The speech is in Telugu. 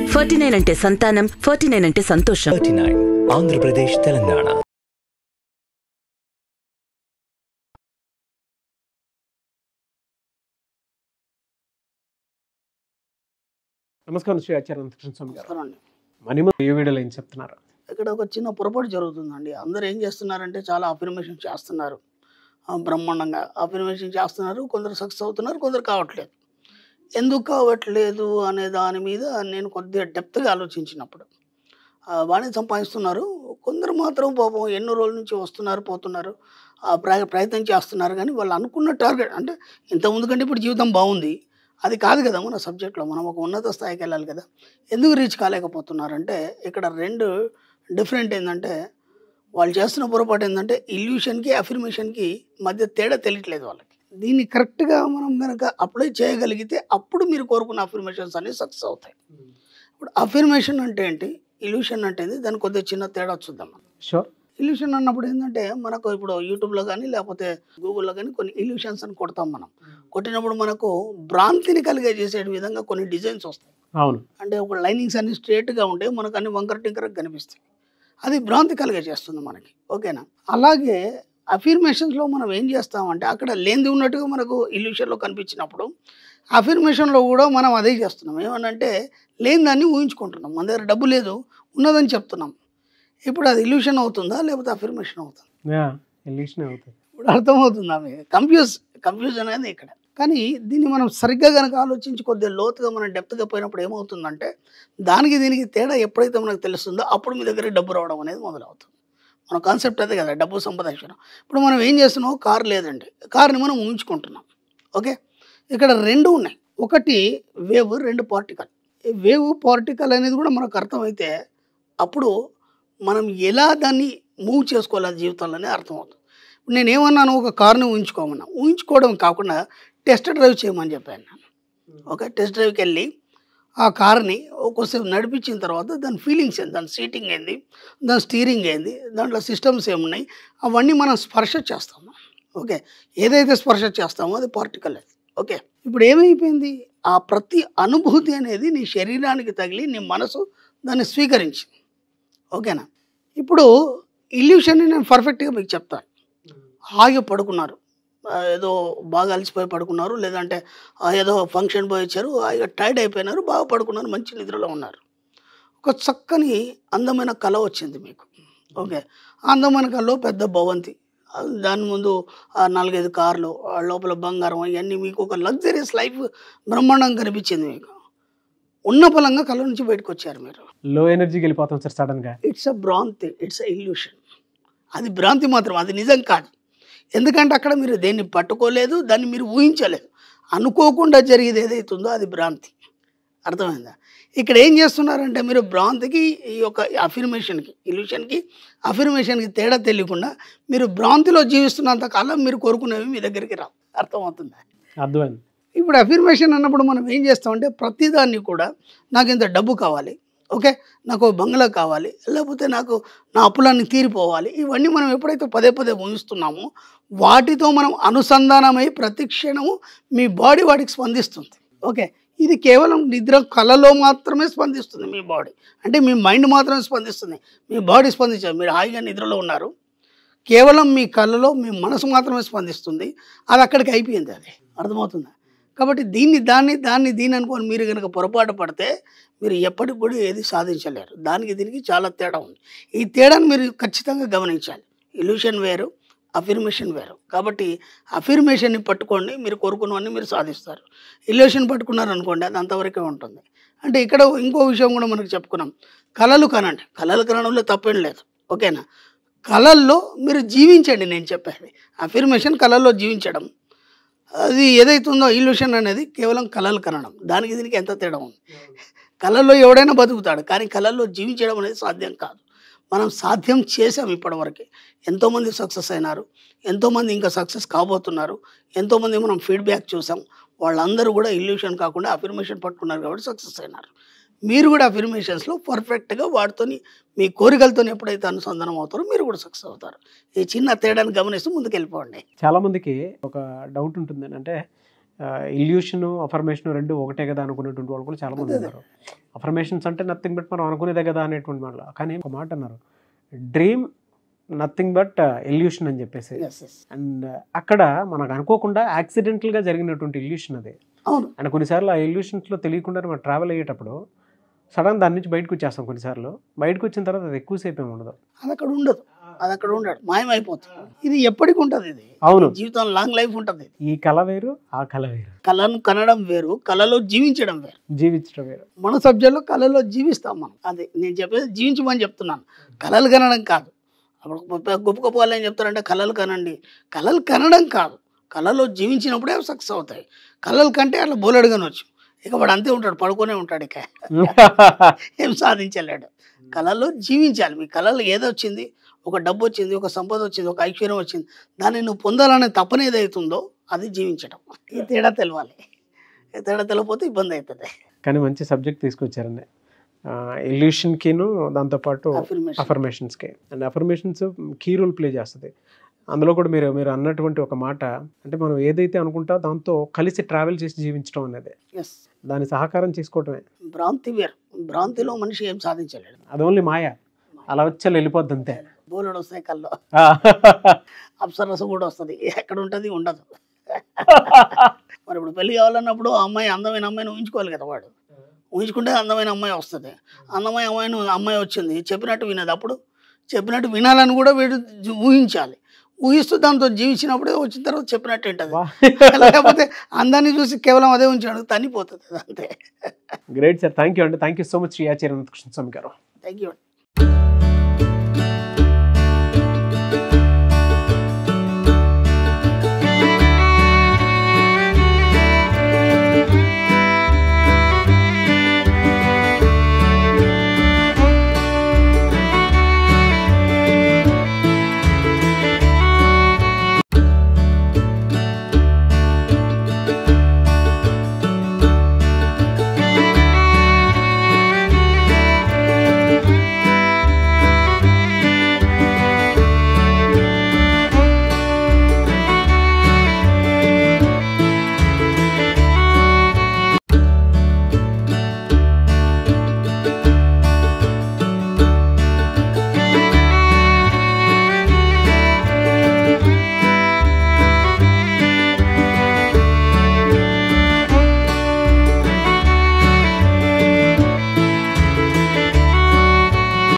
ఫార్టీ నైన్ అంటే సంతానం ఫార్టీ నైన్ అంటే సంతోషం థర్టీ నైన్ ఆంధ్రప్రదేశ్ తెలంగాణ నమస్కారం శ్రీ ఆచార్య కృష్ణ స్వామి గారు నమస్కారం అండి మణిమ ఏ వీడియోలో ఏం చెప్తున్నారు ఇక్కడ ఒక చిన్న పొరపాటు జరుగుతుందండి అందరూ ఏం చేస్తున్నారంటే చాలా అఫర్మేషన్ చేస్తున్నారు ఆ, బ్రహ్మాండంగా అఫర్మేషన్ చేస్తున్నారు కొందరు సక్సెస్ అవుతున్నారు కొందరు కావట్లేదు ఎందుకు కావట్లేదు అనే దాని మీద నేను కొద్దిగా డెప్త్గా ఆలోచించినప్పుడు ఆ, బాగానే సంపాదిస్తున్నారు కొందరు మాత్రం పాపం ఎన్నో రోజుల నుంచి వస్తున్నారు పోతున్నారు ఆ, ప్ర ప్రయత్నం చేస్తున్నారు కానీ వాళ్ళు అనుకున్న టార్గెట్ అంటే ఇంతకుముందు కంటే ఇప్పుడు జీవితం బాగుంది అది కాదు కదా మన సబ్జెక్ట్లో మనం ఒక ఉన్నత స్థాయికి వెళ్ళాలి కదా ఎందుకు రీచ్ కాలేకపోతున్నారంటే ఇక్కడ రెండు డిఫరెంట్ ఏంటంటే వాళ్ళు చేస్తున్న పొరపాటు ఏంటంటే ఇల్యూషన్కి అఫర్మేషన్కి మధ్య తేడా తెలియట్లేదు వాళ్ళకి దీన్ని కరెక్ట్గా మనం కనుక అప్లై చేయగలిగితే అప్పుడు మీరు కోరుకున్న అఫర్మేషన్స్ అనేవి సక్సెస్ అవుతాయి ఇప్పుడు అఫర్మేషన్ అంటే ఏంటి ఇల్యూషన్ అంటే ఏంటి దానికి కొద్దిగా చిన్న తేడా చూద్దాం మనం షూర్ ఇల్యూషన్ అన్నప్పుడు ఏంటంటే మనకు ఇప్పుడు యూట్యూబ్లో కానీ లేకపోతే గూగుల్లో కానీ కొన్ని ఇల్యూషన్స్ అని కొడతాం మనం కొట్టినప్పుడు మనకు భ్రాంతిని కలిగే చేసే విధంగా కొన్ని డిజైన్స్ వస్తాయి అవును అంటే ఒక లైనింగ్స్ అన్ని స్ట్రేట్గా ఉంటే మనకు అన్ని వంకర టింకర కనిపిస్తాయి అది భ్రాంతి కలిగే చేస్తుంది మనకి ఓకేనా అలాగే అఫిర్మేషన్స్లో మనం ఏం చేస్తామంటే అక్కడ లేనిది ఉన్నట్టుగా మనకు ఇల్యూషన్లో కనిపించినప్పుడు అఫిర్మేషన్లో కూడా మనం అదే చేస్తున్నాం ఏమనంటే లేని దాన్ని ఊహించుకుంటున్నాం మన దగ్గర డబ్బు లేదు ఉన్నదని చెప్తున్నాం ఇప్పుడు అది ఇల్యూషన్ అవుతుందా లేకపోతే అఫిర్మేషన్ అవుతుందా యా ఎలిషన్ అవుతుంది ఇప్పుడు అర్థమవుతుందా మీకు కన్ఫ్యూజ్ కన్ఫ్యూజన్ అనేది ఇక్కడ కానీ దీన్ని మనం సరిగ్గా కనుక ఆలోచించి కొద్దిగా లోతుగా మనం డెప్త్గా పోయినప్పుడు ఏమవుతుందంటే దానికి దీనికి తేడా ఎప్పుడైతే మనకు తెలుస్తుందో అప్పుడు మీ దగ్గర డబ్బు రావడం అనేది మొదలవుతుంది మన కాన్సెప్ట్ అదే కదా డబ్బు సంపాదించడం ఇప్పుడు మనం ఏం చేస్తున్నాం కార్ లేదండి కార్ని మనం ఊహించుకుంటున్నాం ఓకే ఇక్కడ రెండు ఉన్నాయి ఒకటి వేవ్ రెండు పార్టికల్ ఈ వేవ్ పార్టికల్ అనేది కూడా మనకు అర్థమైతే అప్పుడు మనం ఎలా దాన్ని మూవ్ చేసుకోవాలి జీవితంలోనే అర్థమవుతుంది ఇప్పుడు నేను ఏమన్నాను ఒక కార్ని ఊహించుకోమన్నా ఊహించుకోవడం కాకుండా టెస్ట్ డ్రైవ్ చేయమని చెప్పాను నేను ఓకే టెస్ట్ డ్రైవ్కి వెళ్ళి ఆ కార్ని ఒక్కోసేపు నడిపించిన తర్వాత దాని ఫీలింగ్స్ ఏంది దాని సీటింగ్ ఏంది దాని స్టీరింగ్ ఏంది దాంట్లో సిస్టమ్స్ ఏమున్నాయి అవన్నీ మనం స్పర్శ చేస్తాము ఓకే ఏదైతే స్పర్శ చేస్తామో అది పార్టికల్ అది ఓకే ఇప్పుడు ఏమైపోయింది ఆ ప్రతి అనుభూతి అనేది నీ శరీరానికి తగిలి నీ మనసు దాన్ని స్వీకరించింది ఓకేనా ఇప్పుడు ఇల్యూషన్ని నేను పర్ఫెక్ట్గా మీకు చెప్తాను హాయిగా పడుకున్నారు ఆ, ఏదో బాగా అలసిపోయి పడుకున్నారు లేదంటే ఆ, ఏదో ఫంక్షన్ పోయి వచ్చారు హాయిగా టైర్డ్ అయిపోయినారు బాగా పడుకున్నారు మంచి నిద్రలో ఉన్నారు ఒక చక్కని అందమైన కళ వచ్చింది మీకు ఓకే ఆ అందమైన కళలో పెద్ద భవంతి ఆ, దాని ముందు ఆ నాలుగైదు కార్లు ఆ లోపల బంగారం ఇవన్నీ మీకు ఒక లగ్జరియస్ లైఫ్ బ్రహ్మాండంగా కనిపించింది మీకు ఉన్న పలంగా కళ నుంచి బయటకు వచ్చారు మీరు లో ఎనర్జీకి వెళ్ళిపోతాం సార్ సడన్ గా ఇట్స్ అ భ్రాంతి ఇట్స్ అ ఇల్యూషన్ అది భ్రాంతి మాత్రం అది నిజం కాదు ఎందుకంటే అక్కడ మీరు దేన్ని పట్టుకోలేదు దాన్ని మీరు ఊహించలేదు అనుకోకుండా జరిగేది ఏదైతుందో అది భ్రాంతి అర్థమైందా ఇక్కడ ఏం చేస్తున్నారంటే మీరు భ్రాంతికి ఈ యొక్క అఫిర్మేషన్కి ఇల్యూషన్కి అఫిర్మేషన్కి తేడా తెలియకుండా మీరు భ్రాంతిలో జీవిస్తున్నంత కాలం మీరు కోరుకునేవి మీ దగ్గరికి రావు అర్థమవుతుందా అర్థమైంది ఇప్పుడు అఫిర్మేషన్ అన్నప్పుడు మనం ఏం చేస్తామంటే ప్రతిదాన్ని కూడా నాకు ఇంత డబ్బు కావాలి ఓకే నాకు ఓ బంగ్లా కావాలి లేకపోతే నాకు నా అప్పులన్నీ తీరిపోవాలి ఇవన్నీ మనం ఎప్పుడైతే పదే పదే ఊహిస్తున్నామో వాటితో మనం అనుసంధానమై ప్రతి క్షణము మీ బాడీ వాటికి స్పందిస్తుంది ఓకే ఇది కేవలం నిద్ర కళలో మాత్రమే స్పందిస్తుంది మీ బాడీ అంటే మీ మైండ్ మాత్రమే స్పందిస్తుంది మీ బాడీ స్పందించారు మీరు హాయిగా నిద్రలో ఉన్నారు కేవలం మీ కళ్ళలో మీ మనసు మాత్రమే స్పందిస్తుంది అది అక్కడికి అయిపోయింది అది అర్థమవుతుందా కాబట్టి దీన్ని దాన్ని దాన్ని దీన్ని అనుకొని మీరు కనుక పొరపాటు పడితే మీరు ఎప్పటికి కూడా ఏది సాధించలేరు దానికి దీనికి చాలా తేడా ఉంది ఈ తేడాను మీరు ఖచ్చితంగా గమనించాలి ఇల్యూషన్ వేరు అఫిర్మేషన్ వేరు కాబట్టి అఫిర్మేషన్ని పట్టుకోండి మీరు కోరుకున్నవన్నీ మీరు సాధిస్తారు ఇల్యూషన్ పట్టుకున్నారు అనుకోండి అది అంతవరకే ఉంటుంది అంటే ఇక్కడ ఇంకో విషయం కూడా మనకు చెప్పుకున్నాం కళలు కనండి కళలు కనడంలో తప్పేం లేదు ఓకేనా కళల్లో మీరు జీవించండి నేను చెప్పేది అఫిర్మేషన్ కళల్లో జీవించడం అది ఏదైతుందో ఇల్యూషన్ అనేది కేవలం కళలు కనడం దానికి దీనికి ఎంత తేడా ఉంది కళల్లో ఎవడైనా బతుకుతాడు కానీ కళల్లో జీవించడం అనేది సాధ్యం కాదు మనం సాధ్యం చేసాం ఇప్పటివరకు ఎంతోమంది సక్సెస్ అయినారు ఎంతోమంది ఇంకా సక్సెస్ కాబోతున్నారు ఎంతోమంది మనం ఫీడ్బ్యాక్ చూసాం వాళ్ళందరూ కూడా ఇల్యూషన్ కాకుండా అఫిర్మేషన్ పట్టుకున్నారు కాబట్టి సక్సెస్ అయినారు మీరు కూడా అఫిర్మేషన్స్లో పర్ఫెక్ట్గా వాటితోని మీ కోరికలతో ఎప్పుడైతే అనుసంధానం అవుతారో మీరు కూడా సక్సెస్ అవుతారు ఈ చిన్న తేడాన్ని గమనిస్తూ ముందుకు వెళ్ళిపోండి చాలా మందికి ఒక డౌట్ ఉంటుంది అంటే ఇల్యూషన్ అఫర్మేషన్ రెండు ఒకటే కదా అనుకునేటువంటి వాళ్ళు కూడా చాలా మంది ఉన్నారు అఫర్మేషన్స్ అంటే నథింగ్ బట్ మనం అనుకునేదే కదా అనేటువంటి వాళ్ళు కానీ ఒక మాట అన్నారు డ్రీమ్ నథింగ్ బట్ ఇల్యూషన్ అని చెప్పేసి ఎస్ ఎస్ అండ్ అక్కడ మనకు అనుకోకుండా యాక్సిడెంటల్గా జరిగినటువంటి ఇల్యూషన్ అది అవును అండ్ కొన్నిసార్లు ఆ ఇల్యూషన్స్లో తెలియకుండా మనం ట్రావెల్ అయ్యేటప్పుడు సడన్ దాని నుంచి బయటకు వచ్చేస్తాం కొన్నిసార్లు బయటకు వచ్చిన తర్వాత అది ఎక్కువసేపు ఏమి ఉండదు అది అక్కడ ఉండదు అది అక్కడ ఉండడు మాయమైపోతుంది ఇది ఎప్పటికి ఉంటుంది ఇది అవును జీవితం లాంగ్ లైఫ్ ఉంటుంది ఇది ఈ కళ వేరు ఆ కళ వేరు కళను కనడం వేరు కళలో జీవించడం వేరు జీవించడం వేరు మన సబ్జెక్ట్లో కళలో జీవిస్తాం మనం అది నేను చెప్పేది జీవించమని చెప్తున్నాను కళలు కనడం కాదు అప్పుడు గొప్ప గొప్ప గొప్ప వాళ్ళు ఏం చెప్తారంటే కళలు కనండి కళలు కనడం కాదు కళలో జీవించినప్పుడే సక్సెస్ అవుతాయి కళలు కంటే అట్లా బోలెడు కనవచ్చు ఇక వాడు అంతే ఉంటాడు పడుకొనే ఉంటాడు ఇక ఏం సాధించలేడు కళలో జీవించాలి మీ కళలో ఏదో వచ్చింది ఒక డబ్బు వచ్చింది ఒక సంపద వచ్చింది ఒక ఐశ్వర్యం వచ్చింది దాన్ని నువ్వు పొందాలనే తపన ఏదైతుందో అది జీవించడం ఈ తేడా తెలవాలి ఈ తేడా తెలియకపోతే ఇబ్బంది అవుతుంది కానీ మంచి సబ్జెక్ట్ తీసుకొచ్చారండి ఇల్యూషన్కిను దాంతోపాటు Affirmation. అఫర్మేషన్స్కి and affirmations key role play చేస్తుంది అందులో కూడా మీరు మీరు అన్నటువంటి ఒక మాట అంటే మనం ఏదైతే అనుకుంటా దాంతో కలిసి ట్రావెల్ చేసి జీవించడం అనేది ఎస్ దాని సహకారం చేసుకోవటమే భ్రాంతి వేరు భ్రాంతిలో మనిషి ఏం సాధించలేడు అది ఓన్లీ మాయ అలా వచ్చి వెళ్ళిపోద్ది అంతే బోలెడు వస్తాయి కల్లో అప్సరస కూడా వస్తుంది ఎక్కడ ఉంటుంది ఉండదు మరి ఇప్పుడు పెళ్లి కావాలన్నప్పుడు ఆ అమ్మాయి అందమైన అమ్మాయిని ఊహించుకోవాలి కదా వాడు ఊహించుకుంటే అందమైన అమ్మాయి వస్తుంది అందమైన అమ్మాయిని అమ్మాయి వచ్చింది చెప్పినట్టు వినదు అప్పుడు చెప్పినట్టు వినాలని కూడా వీడు జీ- ఊహించాలి ఊహిస్తూ దాంతో జీవించినప్పుడే వచ్చిన తర్వాత చెప్పినట్టు ఉంటుంది వా. లేకపోతే అందాన్ని చూసి కేవలం అదే ఉంచాడు తన్నిపోతుంది అది అంతే గ్రేట్ సార్ థ్యాంక్ యూ అండి thank you so much Shri Acharya Krishna Swami garu thank you